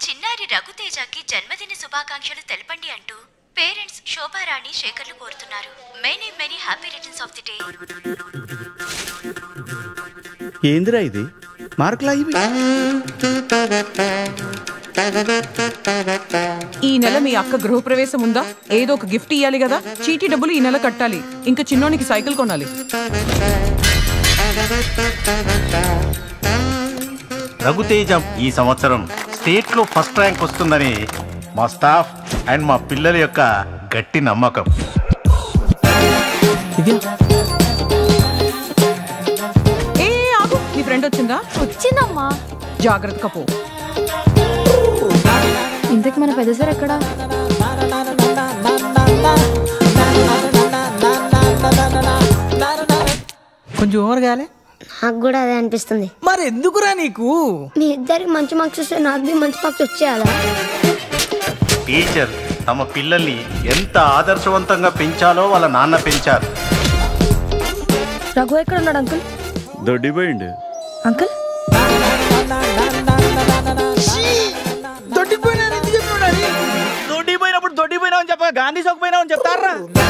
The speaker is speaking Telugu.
చిన్నారి రఘుతేజకి జన్మదిన శుభాకాంక్షలు తెలపండి అంటూ పేరెంట్స్ శోభారాణి శేఖర్లు కోరుతున్నారు many many happy returns of the day ఏందిరా ఇది మార్కులా ఇవి ఈ నెల మీ అక్క గృహప్రవేశం ఉందా ఏదో ఒక గిఫ్ట్ ఇవ్వాలి కదా చీటీ డబ్బులు ఈ నెల కట్టాలి ఇంకా చిన్నోనికి సైకిల్ కొనాలి రఘుతేజం ఈ సంవత్సరం స్టేట్ లో ఫస్ట్ ర్యాంక్ వస్తుందని మా స్టాఫ్ అండ్ మా పిల్లల యొక్క గట్టి నమ్మకం ఏ ఆగు నీ ఫ్రెండ్ వచ్చిందా వచ్చిందమ్మా జాగ్రత్తగా పో ఇంతకు మన పెద్ద సార్ ఎక్కడా కొంచెం ఓవర్ కాలే నాకు కూడా అదే అనిపిస్తుంది మరి ఎందుకురా నీకు మీ ఇద్దరికి మంచి మార్క్స్ వస్తే నాకు బి మంచి మార్క్స్ వచ్చేయాలా టీచర్ తమ పిల్లల్ని ఎంత ఆదర్శవంతంగా పెంచాలో వాళ్ళ నాన్న పెంచారు రఘు ఎక్కడ ఉన్నాడు అంకుల్ దొడ్డిపోయిండు అంకుల్ దొడ్డిపోయినా ఎందుకు చెప్పినాడు దొడ్డిపోయినప్పుడు దొడ్డిపోయినావు అని చెప్ప గాంధీ చౌక్ పోయినావు అని చెప్తారా